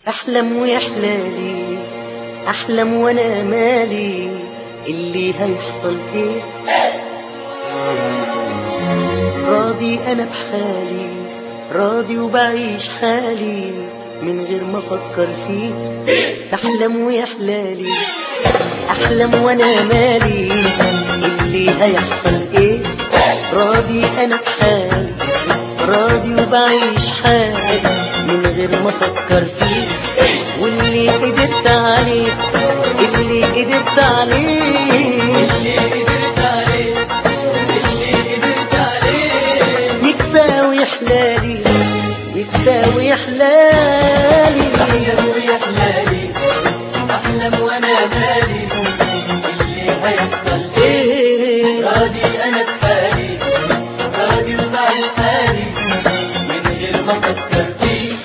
احلم ويحلالي احلم وانا مالي اللي هيحصل ايه راضي انا بحالي راضي وبعيش حالي من غير ما افكر فيه بحلم ويحلالي احلم وانا مالي اللي هيحصل ايه راضي انا بحالي راضي وبعيش حالي من غير ما افكر فيه واللي قدرت عليه اللي قدرت عليه اللي قدرت عليه اللي قدرت عليه يكفى ويحلالي يكفى ويحلالي احلم ويحلالي احلم وانا مالي اللي هيحصل إيه راضي انا بحالي راضي وبعيش حالي من غير ما افكر فيه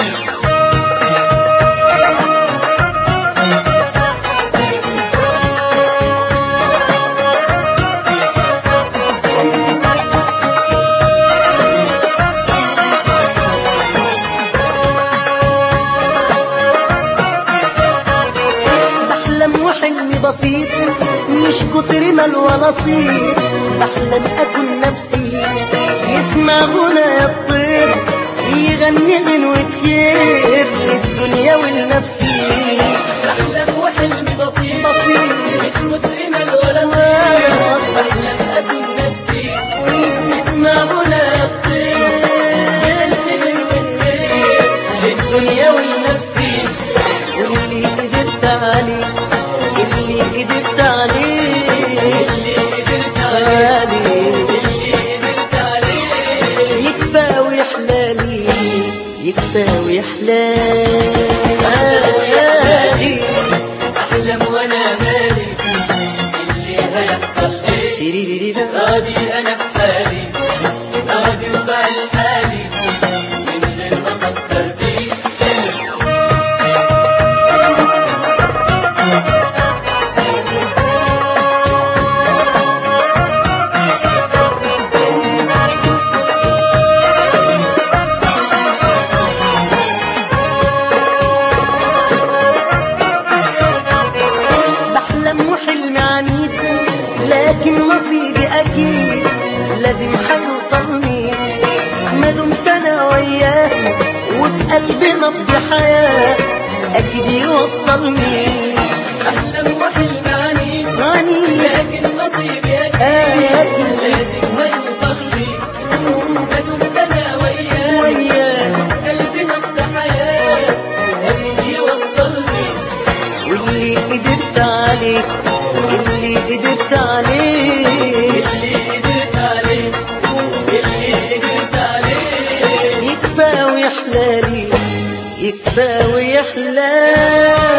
بحلم وحلمي بسيط مش كتر مال ولا صيت بحلم اكون نفسي يسمع غنى الطير يغني غنوة خير للدنيا والنفسي احلم وحلمي بسيط بسيط مش متأمل ولا ولا طير احلم اكون نفسي يسمع غنى الطير للدنيا والنفسي واللي قدرت عليه اللي قدرت عليه اللي قدرت عليه عليه اللي قدرت عليه يكفى ويحلالي يكفى ويحلالي احلم وانا مالي اللي هيحصل ايه تيريريريرا. راضي انا بحالي راضي وبعيش حالي من غير ما افكر فيه بحلم وحلمي عنيد لكن نصيبي اكيد لازم هيوصلني ما دمت انا وياه وفي قلبي نبض حياه اكيد يوصلني احلم وحلم عنيد عنيد لكن نصيبي اكيد اكيد لازم هيوصلني ما دمت انا وياه وياه قلبي نبض حياه اكيد يوصلني واللي قدرت عليه اللي قدرت عليه اللي قدرت عليه اللي قدرت عليه يكفى ويحلالي يكفى ويحلالي